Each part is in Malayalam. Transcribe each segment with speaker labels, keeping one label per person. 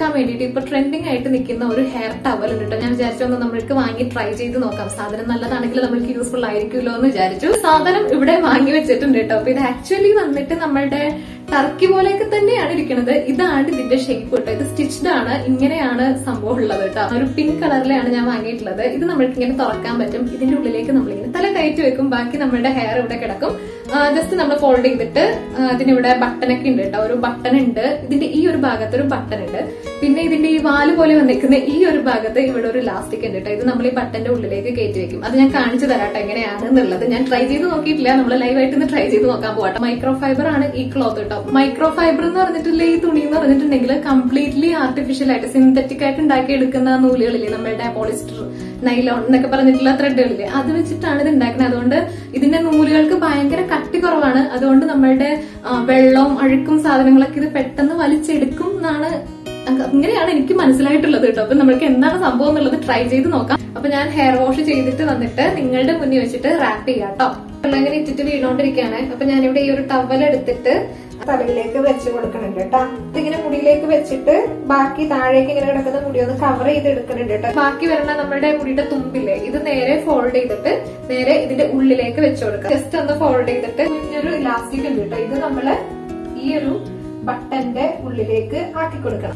Speaker 1: തലയിലാക്കാൻ വേണ്ടിയിട്ട് ഇപ്പൊ ട്രെൻഡിങ് ആയിട്ട് നിൽക്കുന്ന ഒരു ഹെയർ ടവൽ ഉണ്ട് കേട്ടോ ഞാൻ വിചാരിച്ചു ഒന്ന് നമ്മൾക്ക് വാങ്ങി ട്രൈ ചെയ്ത് നോക്കാം സാധനം നല്ലതാണെങ്കിൽ നമ്മൾക്ക് യൂസ്ഫുൾ ആയിരിക്കുമല്ലോ എന്ന് വിചാരിച്ചു സാധനം ഇവിടെ വാങ്ങി വെച്ചിട്ടുണ്ട് കേട്ടോ അപ്പൊ ഇത് ആക്ച്വലി വന്നിട്ട് നമ്മളുടെ ടർക്കി പോലെയൊക്കെ തന്നെയാണ് ഇരിക്കുന്നത് ഇതാണ് ഇതിന്റെ ഷേപ്പ് കേട്ടോ ഇത് സ്റ്റിച്ച്ഡ് ആണ് ഇങ്ങനെയാണ് സംഭവം ഉള്ളത് കേട്ടോ ഒരു പിങ്ക് കളറിലാണ് ഞാൻ വാങ്ങിയിട്ടുള്ളത് ഇത് നമ്മൾക്ക് ഇങ്ങനെ തുറക്കാൻ പറ്റും ഇതിന്റെ ഉള്ളിലേക്ക് നമ്മളിങ്ങനെ തല കയറ്റി വെക്കും ബാക്കി നമ്മുടെ ഹെയർ ഇവിടെ കിടക്കും ജസ്റ്റ് നമ്മൾ ഫോൾഡ് ചെയ്തിട്ട് ആ, ഇതിനിവിടെ ബട്ടനൊക്കെ ഉണ്ട് കേട്ടോ ഒരു ബട്ടൺ ഉണ്ട് ഇതിന്റെ ഈ ഒരു ഭാഗത്ത് ഒരു ബട്ടൺ ഉണ്ട് പിന്നെ ഇതിന്റെ ഈ വാല് പോലെ വന്നിരിക്കുന്ന ഈ ഒരു ഭാഗത്ത് ഇവിടെ ഒരു ലാസ്റ്റിക് ഉണ്ട് കേട്ടോ ഇത് നമ്മൾ ഈ ബട്ടന്റെ ഉള്ളിലേക്ക് കയറ്റി വെക്കും അത് ഞാൻ കാണിച്ചു തരാം കേട്ടോ എങ്ങനെയാണ് എന്നുള്ളത് ഞാൻ ട്രൈ ചെയ്ത് നോക്കിയിട്ടില്ല നമ്മൾ ലൈവായിട്ട് ഇന്ന് ട്രൈ ചെയ്ത് നോക്കാൻ പോകട്ടെ മൈക്രോ ഫൈബർ ആണ് ഈ ക്ലോത്ത് കേട്ടോ മൈക്രോ ഫൈബർ എന്ന് പറഞ്ഞിട്ടുള്ള ഈ തുണി എന്ന് പറഞ്ഞിട്ടുണ്ടെങ്കിൽ കംപ്ലീറ്റ്ലി ആർട്ടിഫിഷ്യൽ ആയിട്ട് സിന്തറ്റിക് ആയിട്ട് ഉണ്ടാക്കി എടുക്കുന്ന നൂലുകളില്ലേ നമ്മുടെ പോളിസ്റ്റർ നൈലോൺ എന്നൊക്കെ പറഞ്ഞിട്ടുള്ള ത്രെഡുകളില്ലേ അത് വെച്ചിട്ടാണ് ഇത് ഉണ്ടാക്കുന്നത് അതുകൊണ്ട് ഇതിന്റെ നൂലുകൾക്ക് ഭയങ്കര കട്ടി കുറവാണ് അതുകൊണ്ട് നമ്മളുടെ ആ, വെള്ളവും അഴുക്കും സാധനങ്ങളൊക്കെ ഇത് പെട്ടെന്ന് വലിച്ചെടുക്കും എന്നാണ് അങ്ങ- ഇങ്ങനെയാണ് എനിക്ക് മനസ്സിലായിട്ടുള്ളത് കേട്ടോ അപ്പൊ നമ്മൾക്ക് എന്താണ് സംഭവം എന്നുള്ളത് ട്രൈ ചെയ്ത് നോക്കാം അപ്പൊ ഞാൻ ഹെയർ വാഷ് ചെയ്തിട്ട് വന്നിട്ട് നിങ്ങളുടെ മുന്നിൽ വെച്ചിട്ട് റാപ്പ് ചെയ്യാം കേട്ടോ വെള്ളം ഇങ്ങനെ ഇട്ടിട്ട് വീണോണ്ടിരിക്കുകയാണ് അപ്പൊ ഞാനിവിടെ ഈ ഒരു ടവൽ എടുത്തിട്ട് തലയിലേക്ക് വെച്ച് കൊടുക്കണുണ്ട് കേട്ടോ ഇതിങ്ങനെ മുടിയിലേക്ക് വെച്ചിട്ട് ബാക്കി താഴേക്ക് ഇങ്ങനെ കിടക്കുന്ന മുടി ഒന്ന് കവർ ചെയ്ത് എടുക്കുന്നുണ്ട് കേട്ടോ ബാക്കി വരുന്ന നമ്മുടെ മുടിയുടെ തുമ്പില്ലേ ഇത് നേരെ ഫോൾഡ് ചെയ്തിട്ട് നേരെ ഇതിന്റെ ഉള്ളിലേക്ക് വെച്ച് കൊടുക്കാം ജസ്റ്റ് ഒന്ന് ഫോൾഡ് ചെയ്തിട്ട് കുഞ്ഞൊരു ഇലാസ്റ്റിക് ഉണ്ട് കേട്ടോ ഇത് നമ്മള് ഈ ഒരു ബട്ടന്റെ ഉള്ളിലേക്ക് ആക്കി കൊടുക്കണം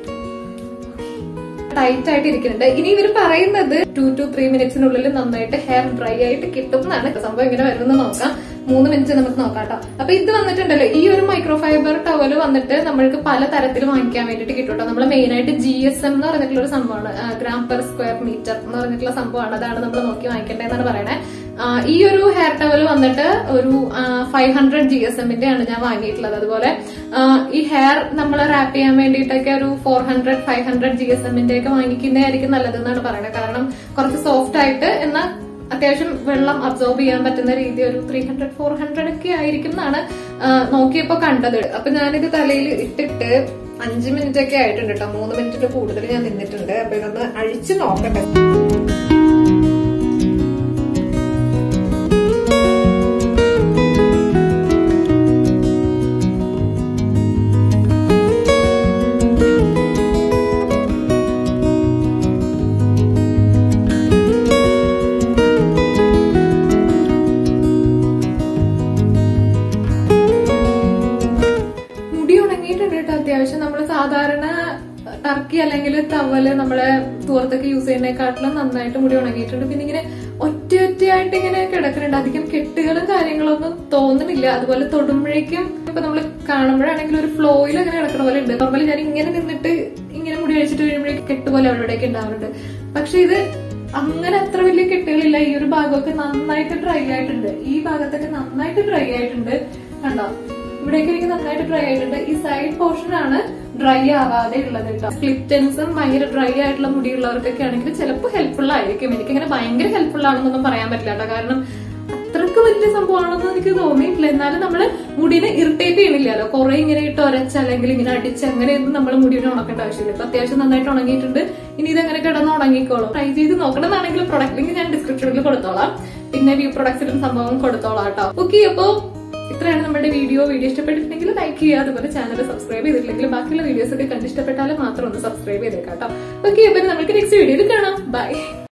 Speaker 1: ടൈറ്റ് ആയിട്ട് ഇരിക്കുന്നുണ്ട് ഇനി ഇവർ പറയുന്നത് ടു ടു ത്രീ മിനിറ്റ്സിനുള്ളിൽ നന്നായിട്ട് ഹെയർ ഡ്രൈ ആയിട്ട് കിട്ടും എന്നാണ് സംഭവം ഇങ്ങനെ വരുന്നത് നോക്കാം മൂന്ന് മിനിറ്റ് നമുക്ക് നോക്കാം കേട്ടോ അപ്പൊ ഇത് വന്നിട്ടുണ്ടല്ലോ ഈ ഒരു മൈക്രോ ഫൈബർ ടവല് വന്നിട്ട് നമ്മൾക്ക് പല തരത്തിൽ വാങ്ങിക്കാൻ വേണ്ടിയിട്ട് കിട്ടും കേട്ടോ നമ്മൾ മെയിൻ ആയിട്ട് ജി എസ് എം എന്ന് പറഞ്ഞിട്ടുള്ള ഒരു സംഭവമാണ് ഗ്രാം പെർ സ്ക്വയർ മീറ്റർ എന്ന് പറഞ്ഞിട്ടുള്ള സംഭവമാണ് അതാണ് നമ്മൾ നോക്കി വാങ്ങിക്കേണ്ടതെന്നാണ് പറയണേ ആ, ഈ ഒരു ഹെയർ ടവൽ വന്നിട്ട് ഒരു ഫൈവ് ഹൺഡ്രഡ് ജി എസ് എമ്മിന്റെ ആണ് ഞാൻ വാങ്ങിയിട്ടുള്ളത് അതുപോലെ ആ, ഈ ഹെയർ നമ്മൾ റാപ്പ് ചെയ്യാൻ വേണ്ടിയിട്ടൊക്കെ ഒരു four hundred five hundred G S എമ്മിന്റെ ഒക്കെ വാങ്ങിക്കുന്നതായിരിക്കും നല്ലതെന്നാണ് പറയുന്നത് കാരണം കുറച്ച് സോഫ്റ്റ് ആയിട്ട് എന്നാൽ അത്യാവശ്യം വെള്ളം അബ്സോർബ് ചെയ്യാൻ പറ്റുന്ന രീതി ഒരു ത്രീ ഹൺഡ്രഡ് ഫോർ ഹൺഡ്രഡ് ഒക്കെ ആയിരിക്കും എന്നാണ് ആ, നോക്കിയപ്പോ കണ്ടത് അപ്പൊ ഞാനിത് തലയിൽ ഇട്ടിട്ട് അഞ്ച് മിനിറ്റ് ഒക്കെ ആയിട്ടുണ്ട് കേട്ടോ മൂന്ന് മിനിറ്റിന് കൂടുതൽ ഞാൻ നിന്നിട്ടുണ്ട് അപ്പൊ ഇതൊന്ന് അഴിച്ചു നോക്കട്ടെ മുടി ഉണങ്ങിയിട്ടുണ്ട് കേട്ടോ അത്യാവശ്യം നമ്മൾ സാധാരണ ടർക്കി അല്ലെങ്കിൽ ടവല് നമ്മളെ തൂർത്തൊക്കെ യൂസ് ചെയ്യുന്നതിനെക്കാട്ടിലും നന്നായിട്ട് മുടി ഉണങ്ങിയിട്ടുണ്ട് പിന്നെ ഇങ്ങനെ ഒറ്റ ഒറ്റയായിട്ട് ഇങ്ങനെ കിടക്കുന്നുണ്ട് അധികം കെട്ടുകളും കാര്യങ്ങളൊന്നും തോന്നുന്നില്ല അതുപോലെ തൊടുമ്പോഴേക്കും ഇപ്പൊ നമ്മൾ കാണുമ്പോഴാണെങ്കിൽ ഒരു ഫ്ലോയിൽ അങ്ങനെ കിടക്കുന്ന പോലെ ഉണ്ട് നോർമലി ഞാൻ ഇങ്ങനെ നിന്നിട്ട് ഇങ്ങനെ മുടി അഴിച്ചിട്ട് വീഴുമ്പോഴേക്കും കെട്ടുപോലെ അവിടെയൊക്കെ ഉണ്ടാവാറുണ്ട് പക്ഷെ ഇത് അങ്ങനെ അത്ര വലിയ കെട്ടുകളില്ല ഈ ഒരു ഭാഗമൊക്കെ നന്നായിട്ട് ഡ്രൈ ആയിട്ടുണ്ട് ഈ ഭാഗത്തൊക്കെ നന്നായിട്ട് ഡ്രൈ ആയിട്ടുണ്ട് കണ്ടോ ഇവിടേക്ക് എനിക്ക് നന്നായിട്ട് ഡ്രൈ ആയിട്ടുണ്ട് ഈ സൈഡ് പോർഷൻ ആണ് ഡ്രൈ ആവാതെ ഉള്ളത് കേട്ടോ സ്പ്ലിറ്റൻസും ഭയങ്കര ഡ്രൈ ആയിട്ടുള്ള മുടിയുള്ളവർക്കൊക്കെ ആണെങ്കിൽ ചിലപ്പോൾ ഹെൽപ്ഫുൾ ആയിരിക്കും എനിക്കിങ്ങനെ ഭയങ്കര ഹെൽപ്ഫുൾ ആണെന്നൊന്നും പറയാൻ പറ്റില്ല കേട്ടോ കാരണം അത്രക്ക് വലിയ സംഭവമാണെന്ന് എനിക്ക് തോന്നിയിട്ടില്ല എന്നാലും നമ്മള് മുടിനെ ഇറിറ്റേറ്റ് ചെയ്യണില്ലല്ലോ കുറെ ഇങ്ങനെ ഇട്ട് ഒരച്ച് അല്ലെങ്കിൽ ഇങ്ങനെ അടിച്ച് അങ്ങനെയൊന്നും നമ്മൾ മുടിനെ ഉണക്കേണ്ട ആവശ്യമില്ല ഇപ്പൊ അത്യാവശ്യം നന്നായിട്ട് ഉണങ്ങിയിട്ടുണ്ട് ഇനി ഇതെങ്ങനെ കിടന്ന് ഉണങ്ങിക്കോളും ട്രൈ ചെയ്ത് നോക്കണമെന്നാണെങ്കിൽ പ്രൊഡക്റ്റ് ലിങ്ക് ഞാൻ ഡിസ്ക്രിപ്ഷനിൽ കൊടുത്തോളാം പിന്നെ വ്യൂ പ്രൊഡക്ട്സിലും സംഭവം കൊടുത്തോളാം കേട്ടോ ഓക്കെ അപ്പോ ഇത്രയാണ് നമ്മുടെ വീഡിയോ വീഡിയോ ഇഷ്ടപ്പെട്ടിട്ടുണ്ടെങ്കിൽ ലൈക്ക് ചെയ്യുക അതുപോലെ ചാനൽ സബ്സ്ക്രൈബ് ചെയ്തിട്ടില്ലെങ്കിൽ ബാക്കിയുള്ള വീഡിയോസ് ഒക്കെ കണ്ടിഷ്ടപ്പെട്ടാലും മാത്രം ഒന്ന് സബ്സ്ക്രൈബ് ചെയ്തേക്കാം കേട്ടോ ഓക്കെ അപ്പൊ നമുക്ക് നെക്സ്റ്റ് വീഡിയോയിൽ കാണാം ബൈ